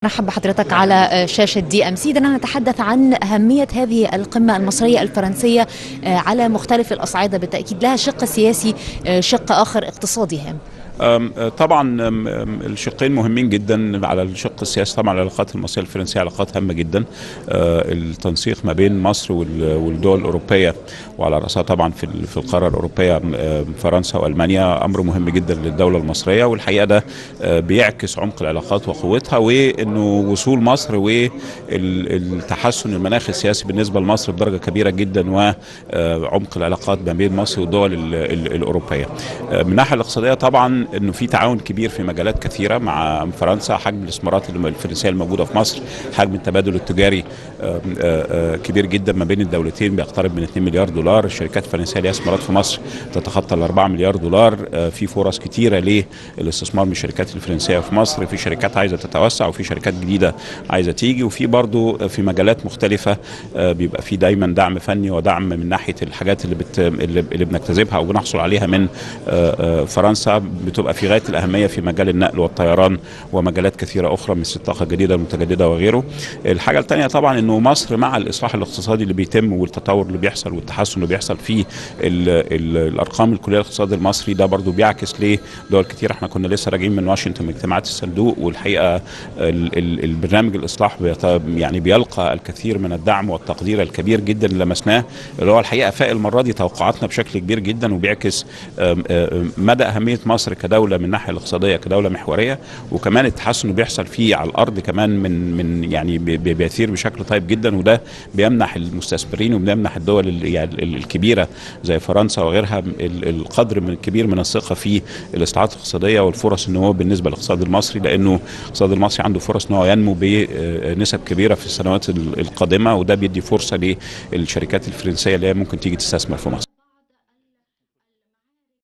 مرحبا بحضرتك على شاشة دي ام سي دنا نتحدث عن أهمية هذه القمة المصرية الفرنسية على مختلف الأصعدة بالتأكيد لها شق سياسي شق آخر اقتصادي هام طبعا الشقين مهمين جدا على الشق السياسي طبعا العلاقات المصريه الفرنسيه علاقات هامه جدا التنسيق ما بين مصر والدول الاوروبيه وعلى راسها طبعا في في القاره الاوروبيه فرنسا والمانيا امر مهم جدا للدوله المصريه والحقيقه ده بيعكس عمق العلاقات وقوتها وانه وصول مصر والتحسن المناخ السياسي بالنسبه لمصر بدرجه كبيره جدا وعمق العلاقات ما بين مصر والدول الاوروبيه من الناحيه الاقتصاديه طبعا انه في تعاون كبير في مجالات كثيره مع فرنسا حجم الاستثمارات الفرنسيه الموجوده في مصر حجم التبادل التجاري كبير جدا ما بين الدولتين بيقترب من 2 مليار دولار الشركات الفرنسيه ليها استثمارات في مصر تتخطى ال 4 مليار دولار في فرص كثيره للاستثمار من الشركات الفرنسيه في مصر في شركات عايزه تتوسع وفي شركات جديده عايزه تيجي وفي برضه في مجالات مختلفه بيبقى في دايما دعم فني ودعم من ناحيه الحاجات اللي بت اللي بنجتذبها او بنحصل عليها من فرنسا بتبقى في غايه الاهميه في مجال النقل والطيران ومجالات كثيره اخرى مثل الطاقه الجديده المتجدده وغيره. الحاجه الثانيه طبعا انه مصر مع الاصلاح الاقتصادي اللي بيتم والتطور اللي بيحصل والتحسن اللي بيحصل في ال ال الارقام الكليه الاقتصاد المصري ده برضو بيعكس لدول كتير احنا كنا لسه راجعين من واشنطن من اجتماعات الصندوق والحقيقه ال ال البرنامج الاصلاح يعني بيلقى الكثير من الدعم والتقدير الكبير جدا اللي لمسناه اللي هو الحقيقه فاق المره دي توقعاتنا بشكل كبير جدا وبيعكس مدى اهميه مصر كدوله من الناحيه الاقتصاديه كدوله محوريه وكمان التحسن اللي بيحصل فيه على الارض كمان من من يعني بيثير بشكل طيب جدا وده بيمنح المستثمرين وبيمنح الدول يعني الكبيره زي فرنسا وغيرها القدر من الكبير من الثقه في الاستعاده الاقتصاديه والفرص النمو بالنسبه للاقتصاد المصري لانه الاقتصاد المصري عنده فرص ان هو ينمو بنسب كبيره في السنوات القادمه وده بيدي فرصه للشركات الفرنسيه اللي هي ممكن تيجي تستثمر في مصر